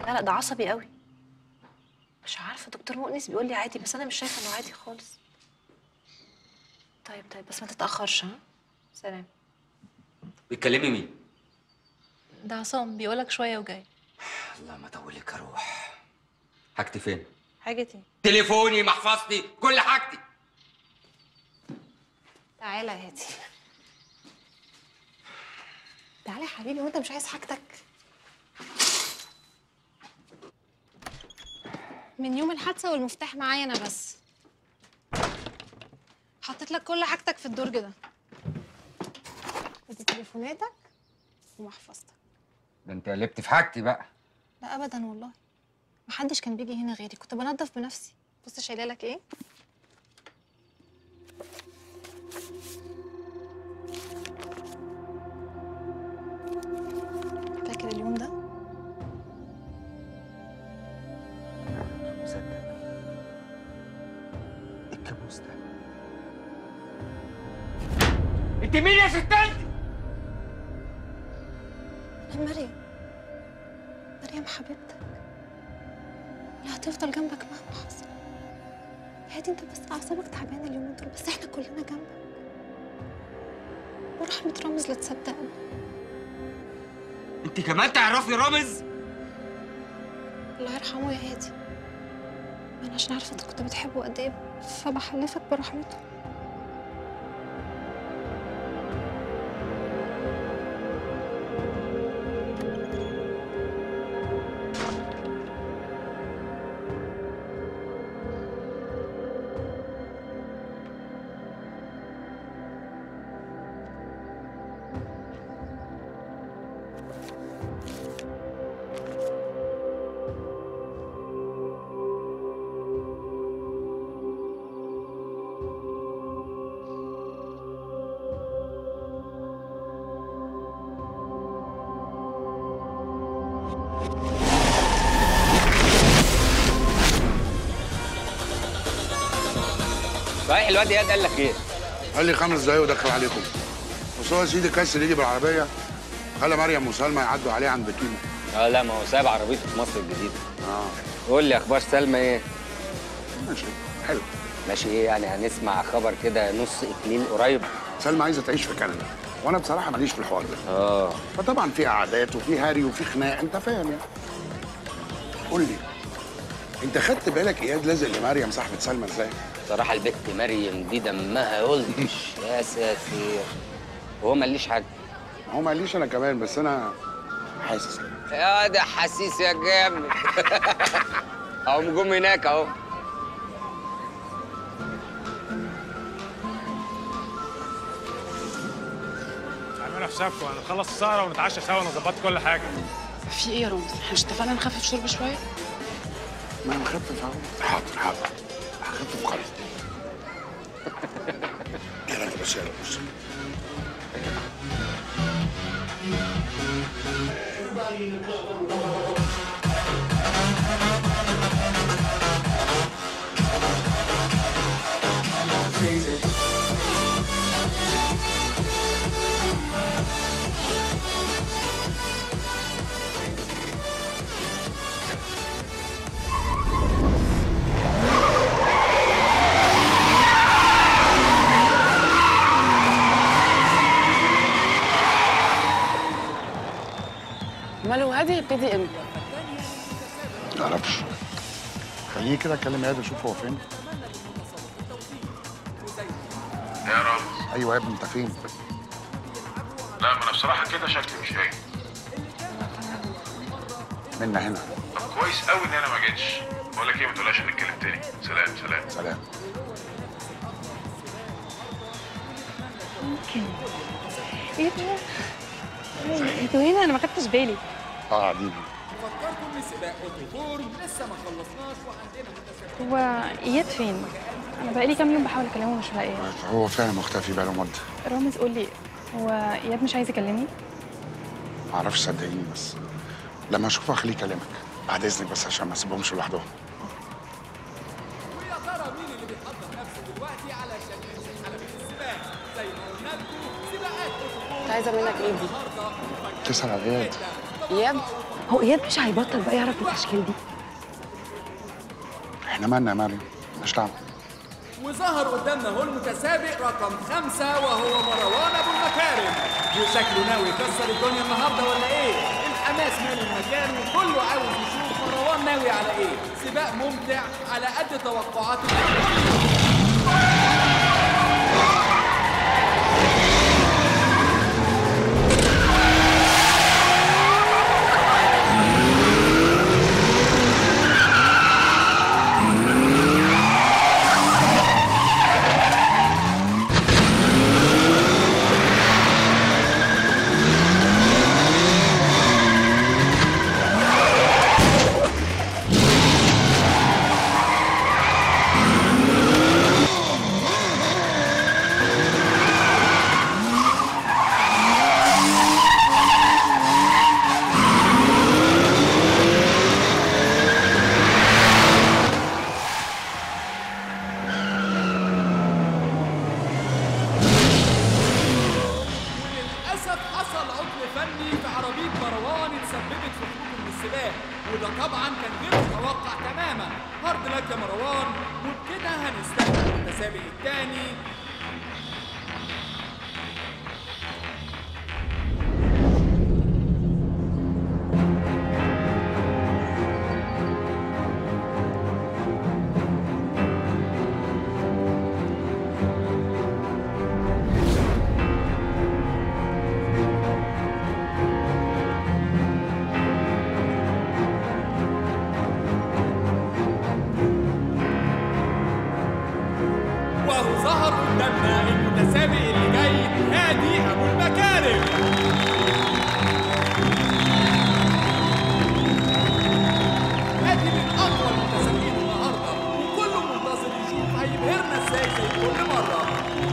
لا لا ده عصبي قوي مش عارفه دكتور مؤنس بيقول لي عادي بس انا مش شايفه انه عادي خالص طيب طيب بس ما تتاخرش ها سلام بتكلمي مين؟ ده عصام بيقولك شويه وجاي الله ما طولك اروح حاجتي فين؟ حاجتي تليفوني محفظتي كل حاجتي تعالى يا هادي تعالى يا حبيبي وانت مش عايز حاجتك من يوم الحادثه والمفتاح معايا انا بس حطيت لك كل حاجتك في الدرج ده ودي تليفوناتك ومحفظتك ده انت قلبت في حاجتي بقى لا ابدا والله محدش كان بيجي هنا غيري كنت بنضف بنفسي بص شايله لك ايه فاكر اليوم ده مش مصدق إيه الكابوس ده انت مين يا ست انت؟ انا مريم مريم حبيبتك اللي هتفضل جنبك مهما حصل هادي انت بس اعصابك تعبانه اليومين دول بس احنا كلنا جنبك ورحمة رامز لا تصدقني انت كمان تعرفي رامز؟ الله يرحمه يا هادي انا عشان عارفه انت كنت بتحبه قد ايه فبحلفك برحمته صحيح الواد اياد قال لك ايه؟ قال لي خمس دقايق ودخل عليكم بس هو يا سيدي كسر يجي بالعربيه خلى مريم وسلمى يعدوا عليه عند كيمو اه لا ما هو سايب عربيته في مصر الجديدة اه قول لي اخبار سلمى ايه؟ ماشي حلو ماشي ايه يعني هنسمع خبر كده نص اكليل قريب؟ سلمى عايزه تعيش في كندا وانا بصراحه ماليش في الحوار ده اه فطبعا في قعدات وفي هاري وفي خناق انت فاهم يعني قول لي انت خدت بالك اياد لازق لمريم صاحبه سلمى ازاي؟ صراحة البت مريم دي دمها يلطش يا ساتر وهو ماليش حاجة هو ما قاليش انا كمان بس انا حاسس كده. يا ده حسيس يا جامد اهو جم هناك اهو اعملوا حسابكم هنخلص السهره ونتعشى سوا ونظبط كل حاجه في ايه يا رامز؟ احنا مش اتفقنا نخفف شرب شويه؟ ما انا مخفف اهو حاضر حاضر هخفف خالص يا راجل بس يا بص ماله هادي هيبتدي امتى؟ ما اعرفش خليه كده اكلم اياد اشوف هو فين يا رامز ايوه يا ابني انت فين؟ لا ما انا بصراحه كده شكلي مش جاي منا هنا طب كويس قوي ان انا ما جيتش بقول لك ايه ما تقولهاش انك كلمتني سلام سلام سلام ايه ده؟ انتوا هنا انا ما خدتش بالي اه قاعدين هو اياد فين؟ انا بقالي كام يوم بحاول اكلمه ومش لاقيه هو فعلا مختفي بقاله مده رامز قول لي هو اياد مش عايز يكلمني؟ ما اعرفش صدقيني بس لما اشوفه اخليه يكلمك بعد اذنك بس عشان ما اسيبهمش لوحدهم كنت عايزه منك ايه دي؟ تسال على اياد اياد هو اياد مش هيبطل بقى يعرف الاشكال دي احنا مالنا يا مريم مش دعوه وظهر قدامنا هو المتسابق رقم خمسة وهو مروان أبو المكارم وشكله ناوي يكسر الدنيا النهاردة ولا إيه؟ الحماس مال المكان وكله عاوز يشوف مروان ناوي على إيه؟ سباق ممتع على قد توقعات الكل وللأسف حصل عطل فني في عربية مروان اتسببت في خروجه من السباق وده طبعا كان غير متوقع تماما هارد لك يا مروان وبكده هنستقبل المتسابق الثاني وهو ظهر قدامنا المتسابق اللي جاي هادي ابو المكارم هادي من اقوى المتسابقين النهارده وكله منتظر يشوف هيبهرنا ازاي زي كل مره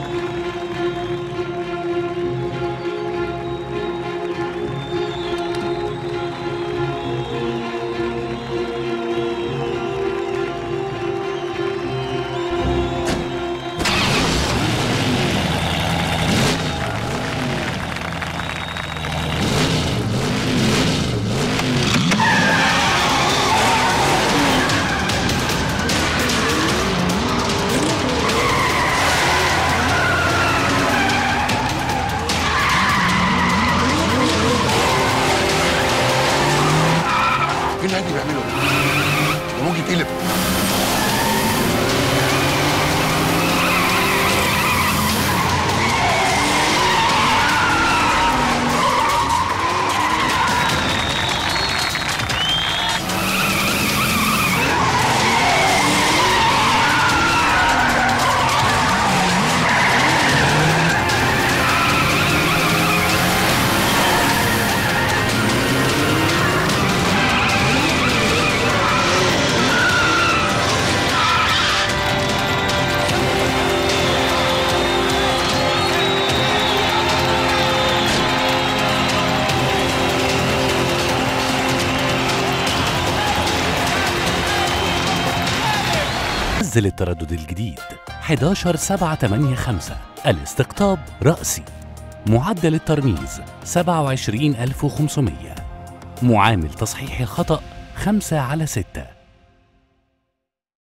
ايه اللي هادي بيعمله ده؟ ده ممكن يتقلب نزل التردد الجديد 11785 الاستقطاب رأسي معدل الترميز 27500 معامل تصحيح الخطأ 5 على 6